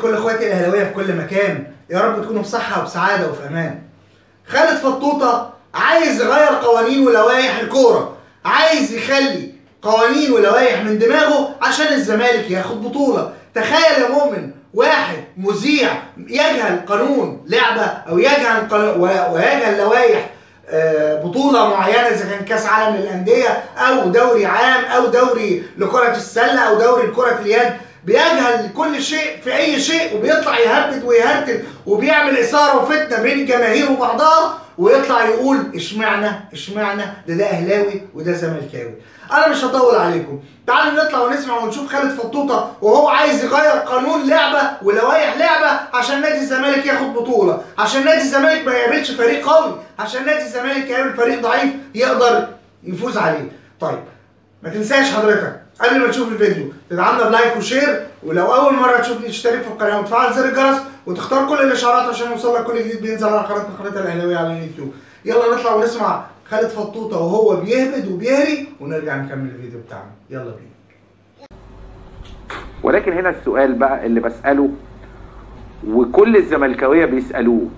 لكل اخواتي الاهلاويه في كل مكان يا رب تكونوا بصحه وبسعاده وفي امان خالد فطوطه عايز يغير قوانين ولوائح الكوره عايز يخلي قوانين ولوائح من دماغه عشان الزمالك ياخد بطوله تخيل يا مؤمن واحد مذيع يجهل قانون لعبه او يجهل قانون ويجهل لوائح آه، بطوله معينه اذا كان كاس عالم للانديه او دوري عام او دوري لكره السله او دوري لكره اليد بيجهل كل شيء في اي شيء وبيطلع يهبد ويهرتل وبيعمل اثاره وفتنه بين الجماهير وبعضها ويطلع يقول اشمعنى اشمعنى ده ده اهلاوي وده زملكاوي انا مش هطول عليكم تعالوا نطلع ونسمع ونشوف خالد فطوطه وهو عايز يغير قانون لعبه ولوائح لعبه عشان نادي الزمالك ياخد بطوله عشان نادي الزمالك ما يقابلش فريق قوي عشان نادي الزمالك يقابل فريق ضعيف يقدر يفوز عليه طيب ما تنساش حضرتك قبل ما تشوف الفيديو تدعمنا بلايك وشير ولو اول مره تشوفني تشترك في القناه وتفعل زر الجرس وتختار كل الاشعارات عشان يوصلك كل جديد بينزل على قناتنا قناه الاهلاويه على اليوتيوب يلا نطلع ونسمع خالد فطوطه وهو بيهبد وبيهري ونرجع نكمل الفيديو بتاعنا يلا بينا ولكن هنا السؤال بقى اللي بسأله وكل الزملكاوية بيسألوه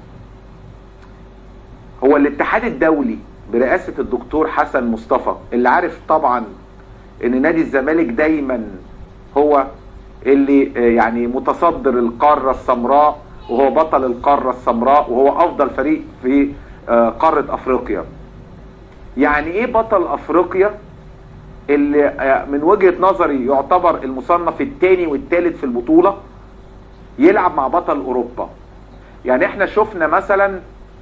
هو الاتحاد الدولي برئاسة الدكتور حسن مصطفى اللي عارف طبعا ان نادي الزمالك دايما هو اللي آه، يعني متصدر القارة السمراء وهو بطل القارة السمراء وهو افضل فريق في آه، قارة افريقيا يعني ايه بطل افريقيا اللي آه، من وجهة نظري يعتبر المصنف الثاني والثالث في البطولة يلعب مع بطل اوروبا يعني احنا شفنا مثلا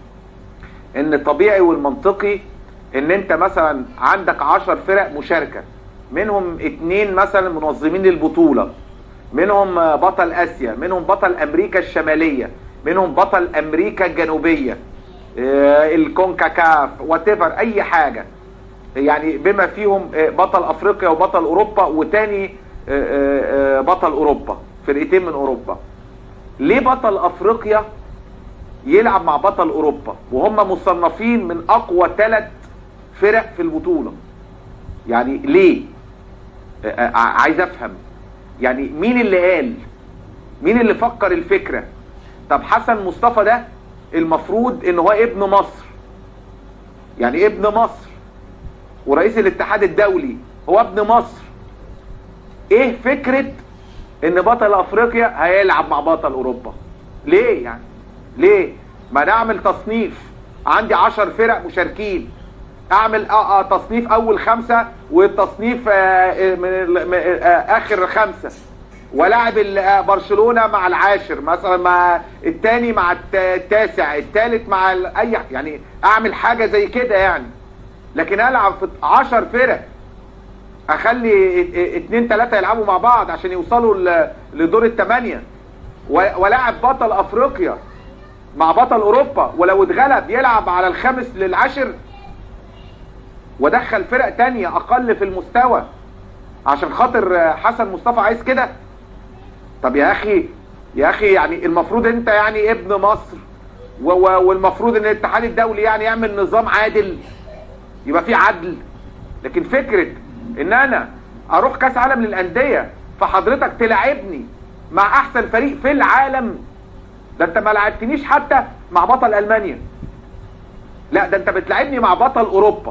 ان طبيعي والمنطقي ان انت مثلا عندك عشر فرق مشاركة منهم اتنين مثلا منظمين للبطولة منهم آه، بطل اسيا منهم بطل امريكا الشمالية منهم بطل امريكا الجنوبية آه، الكونكاكاف واتيفر اي حاجة يعني بما فيهم آه، بطل افريقيا وبطل اوروبا وتاني آه، آه، آه، بطل اوروبا فرقتين من اوروبا ليه بطل افريقيا يلعب مع بطل اوروبا وهم مصنفين من اقوى ثلاث فرق في البطولة يعني ليه آه، آه، عايز افهم يعني مين اللي قال مين اللي فكر الفكرة طب حسن مصطفى ده المفروض ان هو ابن مصر يعني ابن مصر ورئيس الاتحاد الدولي هو ابن مصر ايه فكرة ان بطل افريقيا هيلعب مع بطل اوروبا ليه يعني ليه ما نعمل تصنيف عندي عشر فرق مشاركين اعمل آه آه تصنيف اول خمسة والتصنيف آه من ال- م- آه اخر خمسة ولاعب ال- آه برشلونة مع العاشر مثلا مع التاني مع الت- التاسع التالت مع ال- اي يعني اعمل حاجة زي كده يعني لكن العب في 10 فرق اخلي ات- ات- اتنين تلاتة يلعبوا مع بعض عشان يوصلوا ل- لدور الثمانية و- ولاعب بطل افريقيا مع بطل اوروبا ولو اتغلب يلعب على الخامس للعاشر ودخل فرق تانية اقل في المستوى عشان خاطر آه، حسن مصطفى عايز كده طب يا اخي يا اخي يعني المفروض انت يعني ابن مصر و- و- والمفروض ان الاتحاد الدولي يعني يعمل نظام عادل يبقى في عدل لكن فكرة ان انا اروح كاس عالم للاندية فحضرتك تلعبني مع احسن فريق في العالم ده انت ما لعبتنيش حتى مع بطل المانيا لا ده انت بتلعبني مع بطل اوروبا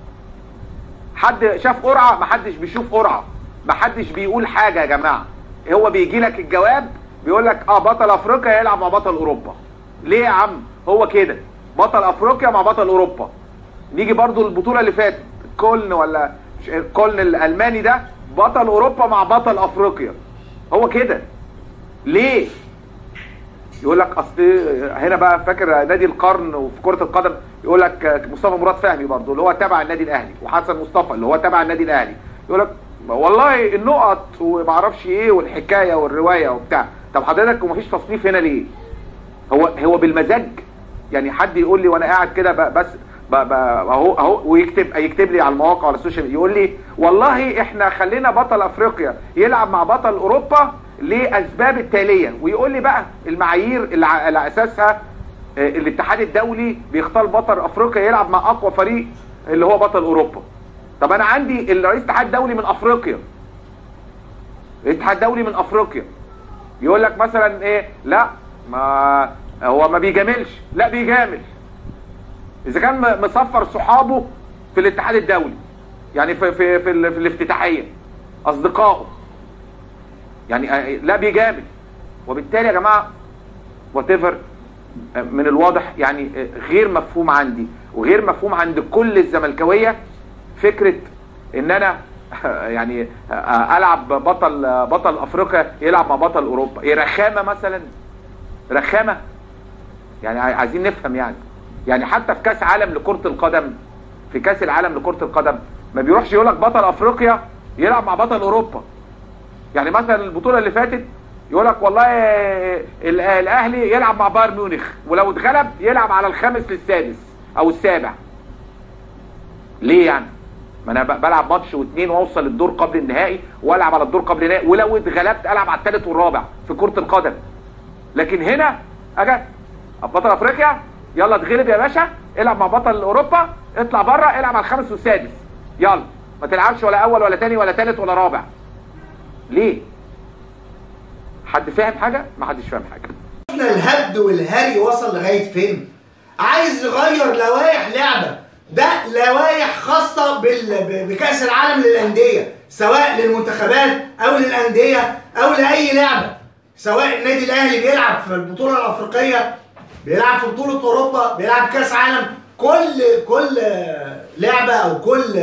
حد شاف قرعة محدش بيشوف قرعة محدش بيقول حاجة يا جماعة هو بيجي لك الجواب بيقول لك اه بطل افريقيا يلعب مع بطل اوروبا ليه يا عم هو كده بطل افريقيا مع بطل اوروبا نيجي برضو البطولة اللي فاتت كولن ولا مش- كولن الالماني ده بطل اوروبا مع بطل افريقيا هو كده ليه يقول لك اصل هنا بقى فاكر نادي القرن وفي كرة القدم يقول لك مصطفى مراد فهمي برضه اللي هو تبع النادي الاهلي وحسن مصطفى اللي هو تبع النادي الاهلي يقول لك والله النقط وما اعرفش ايه والحكايه والروايه وبتاع طب حضرتك ومفيش تصنيف هنا ليه هو هو بالمزاج يعني حد يقول لي وانا قاعد كده ب- بس ب- ب- اهو اهو ويكتب يكتب لي على المواقع على السوشيال ميديا يقول لي والله احنا خلينا بطل افريقيا يلعب مع بطل اوروبا لاسباب التاليه ويقول لي بقى المعايير اللي ع- على اساسها آه، الاتحاد الدولي بيختار بطل افريقيا يلعب مع اقوى فريق اللي هو بطل اوروبا طب انا عندي الرئيس الاتحاد الدولي من افريقيا الاتحاد الدولي من افريقيا يقول لك مثلا ايه لا ما هو ما بيجاملش لا بيجامل اذا كان م- مصفر صحابه في الاتحاد الدولي يعني في في في, ال- في الافتتاحيه اصدقائه يعني آه، لا بيجامل وبالتالي يا جماعه وات من الواضح يعني آه، غير مفهوم عندي وغير مفهوم عند كل الزملكاويه فكره ان انا يعني آه، العب بطل آه، بطل افريقيا يلعب مع بطل اوروبا ايه رخامه مثلا رخامه يعني عاي- عايزين نفهم يعني يعني حتى في كاس عالم لكره القدم في كاس العالم لكره القدم ما بيروحش يقول لك بطل افريقيا يلعب مع بطل اوروبا يعني مثلا البطوله اللي فاتت يقول لك والله ال- الاهلي يلعب مع بايرن ميونخ ولو اتغلب يلعب على الخامس للسادس او السابع ليه يعني ما انا ب- بلعب ماتش واثنين واوصل الدور قبل النهائي والعب على الدور قبل النهائي ولو اتغلبت العب على الثالث والرابع في كره القدم لكن هنا اجي بطل افريقيا يلا اتغلب يا باشا العب مع بطل اوروبا اطلع بره العب على الخامس والسادس يلا ما تلعبش ولا اول ولا تاني ولا تالت ولا رابع ليه حد فاهم حاجه ما حدش فاهم حاجه شفنا الهبد والهري وصل لغايه فين عايز يغير لوائح لعبه ده لوائح خاصه بال... ب- بكاس العالم للانديه سواء للمنتخبات او للانديه او لاي لعبه سواء النادي الاهلي بيلعب في البطوله الافريقيه بيلعب في بطوله اوروبا بيلعب كاس عالم كل كل لعبه او كل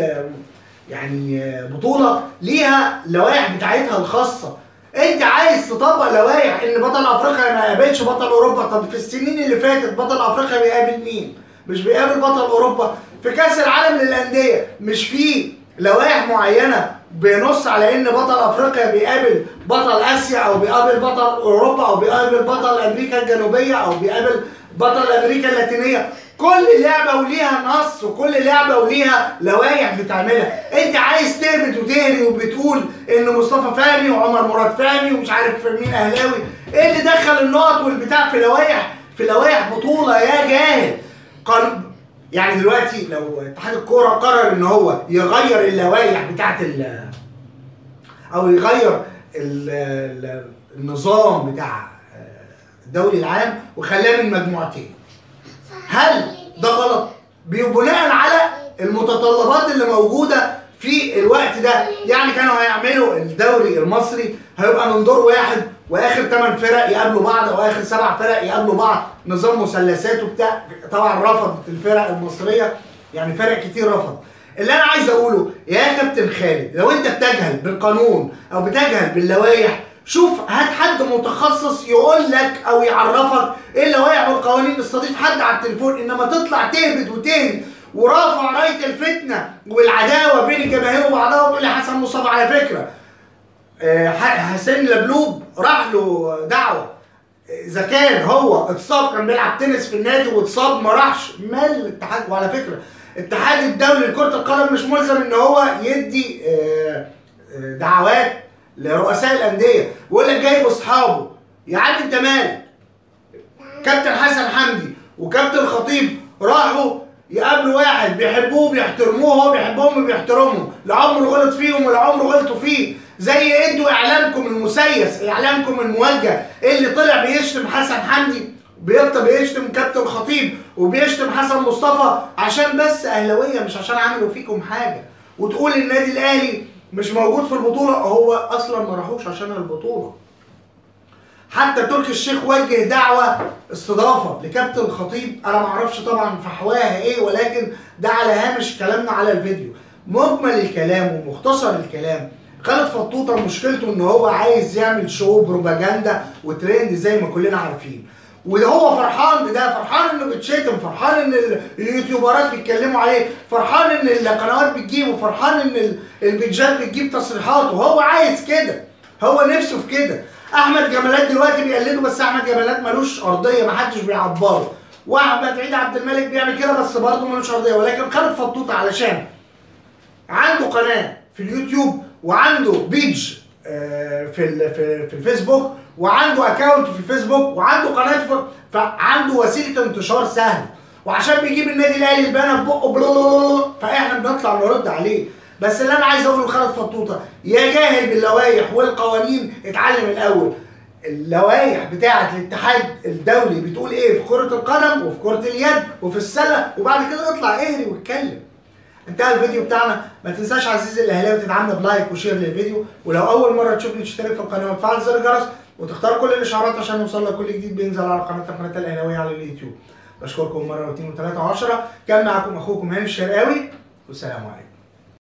يعني بطوله ليها لوائح بتاعتها الخاصه انت عايز تطبق لوائح ان بطل افريقيا ما يقابلش بطل اوروبا طب في السنين اللي فاتت بطل افريقيا بيقابل مين مش بيقابل بطل اوروبا في كاس العالم للانديه مش في لوائح معينه بينص على ان بطل افريقيا بيقابل بطل اسيا او بيقابل بطل اوروبا او بيقابل بطل امريكا الجنوبيه او بيقابل بطل امريكا اللاتينيه كل لعبه وليها نص وكل لعبه وليها لوائح بتعملها انت عايز تهبط وتهري وبتقول ان مصطفى فهمي وعمر مراد فهمي ومش عارف مين اهلاوي ايه اللي دخل النقط والبتاع في لوائح في لوائح بطوله يا جاهل قال يعني دلوقتي لو اتحاد الكوره قرر ان هو يغير اللوائح بتاعت ال او يغير ال ال النظام بتاع الدوري العام وخلاه من مجموعتين هل ده غلط بي- بناء على المتطلبات اللي موجوده في الوقت ده يعني كانوا هيعملوا الدوري المصري هيبقى من دور واحد واخر 8 فرق يقابلوا بعض او اخر سبع فرق يقابلوا بعض نظام مثلثات وبتاع طبعا رفضت الفرق المصريه يعني فرق كتير رفض اللي انا عايز اقوله يا كابتن خالد لو انت بتجهل بالقانون او بتجهل باللوائح شوف هات حد متخصص يقول لك او يعرفك ايه اللوائح والقوانين استضيف حد على التليفون انما تطلع تهبد وتهري ورافع رايه الفتنه والعداوه بين الجماهير وبعضها وتقول لي حسن مصطفى على فكره آه، ح- حسين لبلوب راح له دعوه اذا كان هو اتصاب كان بيلعب تنس في النادي واتصاب ما راحش مال الاتحاد وعلى فكره الاتحاد الدولي لكره القدم مش ملزم ان هو يدي آه، آه، دعوات لرؤساء الانديه ويقول لك جايب اصحابه يا عم انت مالك كابتن حسن حمدي وكابتن خطيب راحوا يقابلوا واحد بيحبوه بيحترموه هو بيحبهم وبيحترمهم لا عمره غلط فيهم ولا عمره غلطوا فيه زي انتوا اعلامكم المسيس اعلامكم الموجه اللي طلع بيشتم حسن حمدي بيطلع بيشتم كابتن خطيب وبيشتم حسن مصطفى عشان بس اهلاويه مش عشان عملوا فيكم حاجه وتقول النادي الاهلي مش موجود في البطوله هو اصلا ما راحوش عشان البطوله حتى تركي الشيخ وجه دعوة استضافة لكابتن الخطيب انا ما اعرفش طبعا فحواها ايه ولكن ده على هامش كلامنا على الفيديو مجمل الكلام ومختصر الكلام خالد فطوطة مشكلته ان هو عايز يعمل شو بروباجندا وترند زي ما كلنا عارفين وده هو فرحان بده فرحان انه بيتشتم فرحان ان ال- اليوتيوبرات بيتكلموا عليه فرحان ان القنوات بتجيبه فرحان ان ال- البيجات بتجيب تصريحاته هو عايز كده هو نفسه في كده احمد جمالات دلوقتي بيقلده بس احمد جمالات ملوش ارضيه محدش بيعبره واحمد عيد عبد الملك بيعمل كده بس برضه ملوش ارضيه ولكن خالد فطوطه علشان عنده قناه في اليوتيوب وعنده بيج آه، في ال- في في الفيسبوك وعنده اكونت في الفيسبوك وعنده قناه في فعنده وسيله انتشار سهله وعشان بيجيب النادي الاهلي البنا ببقه بلولولولو، فاحنا بنطلع نرد عليه بس اللي انا عايز اقوله لخالد فطوطه يا جاهل باللوائح والقوانين اتعلم الاول اللوائح بتاعه الاتحاد الدولي بتقول ايه في كره القدم وفي كره اليد وفي السله وبعد كده اطلع اهري واتكلم انتهى الفيديو بتاعنا ما تنساش عزيزي الاهلاوي تدعمنا بلايك وشير للفيديو ولو اول مره تشوفني تشترك في القناه وتفعل زر الجرس وتختار كل الاشعارات عشان يوصل لك كل جديد بينزل على قناتنا قناه الاهلاويه على اليوتيوب بشكركم مره واثنين وثلاثه وعشره كان معكم اخوكم هاني الشرقاوي والسلام عليكم